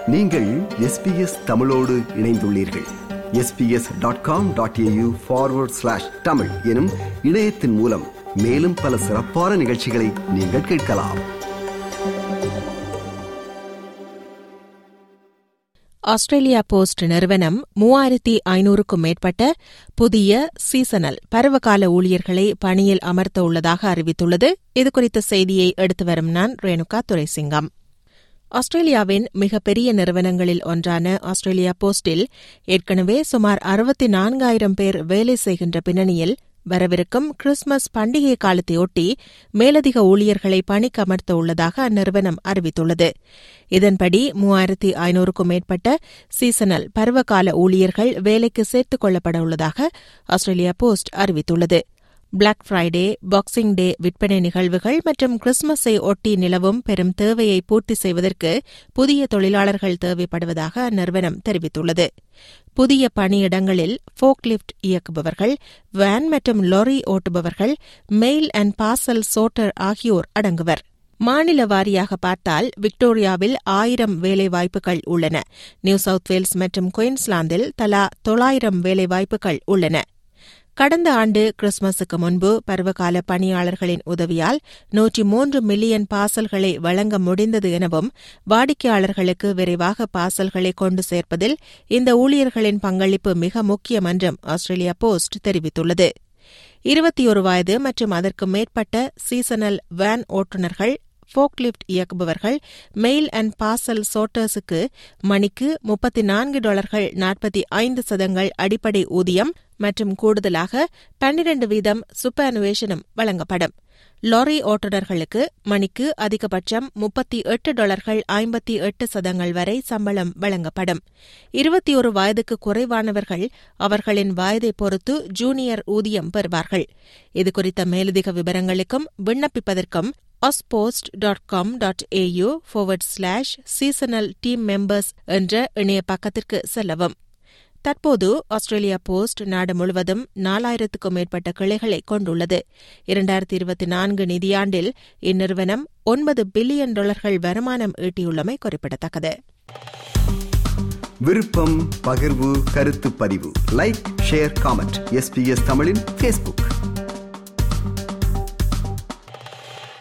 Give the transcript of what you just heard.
நீங்கள் எஸ்பிஎஸ் தமிழோடு இணைந்துள்ளீர்கள் SBS dot com dot AU forward slash Tamil எனும் இணையத்தின் மூலம் மேலும் பல சிறப்பான நிகழ்ச்சிகளை நீங்கள் கேட்கலாம் ஆஸ்திரேலியா போஸ்ட் நிறுவனம் மூவாயிரத்தி ஐநூறுக்கும் மேற்பட்ட புதிய சீசனல் பருவகால ஊழியர்களை பணியில் அமர்த்த உள்ளதாக அறிவித்துள்ளது இதுகுறித்த செய்தியை எடுத்து வரும் நான் ரேணுகா துரைசிங்கம் ஆஸ்திரேலியாவின் மிகப்பெரிய நிறுவனங்களில் ஒன்றான ஆஸ்திரேலியா போஸ்டில் ஏற்கனவே சுமார் அறுபத்தி நான்காயிரம் பேர் வேலை செய்கின்ற பின்னணியில் வரவிருக்கும் கிறிஸ்துமஸ் பண்டிகை காலத்தையொட்டி மேலதிக ஊழியர்களை பணிக்கு அமர்த்த உள்ளதாக அந்நிறுவனம் அறிவித்துள்ளது இதன்படி மூவாயிரத்தி ஐநூறுக்கும் மேற்பட்ட சீசனல் பருவகால ஊழியர்கள் வேலைக்கு சேர்த்துக் கொள்ளப்பட உள்ளதாக ஆஸ்திரேலியா போஸ்ட் அறிவித்துள்ளது பிளாக் ஃப்ரைடே பாக்ஸிங் டே விற்பனை நிகழ்வுகள் மற்றும் கிறிஸ்துமஸை ஒட்டி நிலவும் பெரும் தேவையை பூர்த்தி செய்வதற்கு புதிய தொழிலாளர்கள் தேவைப்படுவதாக அந்நிறுவனம் தெரிவித்துள்ளது புதிய பணியிடங்களில் ஃபோக்லிப்ட் இயக்குபவர்கள் வேன் மற்றும் லாரி ஓட்டுபவர்கள் மெயில் அண்ட் பார்சல் சோட்டர் ஆகியோர் அடங்குவர் மாநில வாரியாக பார்த்தால் விக்டோரியாவில் ஆயிரம் வேலைவாய்ப்புகள் உள்ளன நியூ சவுத் வேல்ஸ் மற்றும் குயின்ஸ்லாந்தில் தலா தொள்ளாயிரம் வேலைவாய்ப்புகள் உள்ளன கடந்த ஆண்டு கிறிஸ்துமஸுக்கு முன்பு பருவகால பணியாளர்களின் உதவியால் நூற்றி மூன்று மில்லியன் பார்சல்களை வழங்க முடிந்தது எனவும் வாடிக்கையாளர்களுக்கு விரைவாக பார்சல்களை கொண்டு சேர்ப்பதில் இந்த ஊழியர்களின் பங்களிப்பு மிக முக்கியம் என்றும் ஆஸ்திரேலியா போஸ்ட் தெரிவித்துள்ளது இருபத்தி ஒரு வயது மற்றும் அதற்கு மேற்பட்ட சீசனல் வேன் ஓட்டுநர்கள் ஃபோக்லிப்ட் இயக்குபவர்கள் மெயில் அண்ட் பார்சல் சோட்டர்ஸுக்கு மணிக்கு முப்பத்தி நான்கு டாலர்கள் நாற்பத்தி ஐந்து சதங்கள் அடிப்படை ஊதியம் மற்றும் கூடுதலாக பன்னிரண்டு வீதம் சுப்பனுவேஷனும் வழங்கப்படும் லாரி ஓட்டுநர்களுக்கு மணிக்கு அதிகபட்சம் முப்பத்தி எட்டு டாலர்கள் ஐம்பத்தி எட்டு சதங்கள் வரை சம்பளம் வழங்கப்படும் இருபத்தி ஒரு வயதுக்கு குறைவானவர்கள் அவர்களின் வயதை பொறுத்து ஜூனியர் ஊதியம் பெறுவார்கள் இதுகுறித்த மேலதிக விவரங்களுக்கும் விண்ணப்பிப்பதற்கும் ospost.com.au forward slash seasonal team members என்ற இணைய பக்கத்திற்கு செல்லவும் தற்போது ஆஸ்திரேலியா போஸ்ட் நாடு முழுவதும் நாலாயிரத்துக்கும் மேற்பட்ட கிளைகளை கொண்டுள்ளது இரண்டாயிரத்தி இருபத்தி நான்கு நிதியாண்டில் இந்நிறுவனம் ஒன்பது பில்லியன் டாலர்கள் வருமானம் ஈட்டியுள்ளமை குறிப்பிடத்தக்கது விருப்பம் பகிர்வு கருத்து பதிவு லைக் ஷேர் காமெண்ட் எஸ்பிஎஸ் தமிழின் ஃபேஸ்புக்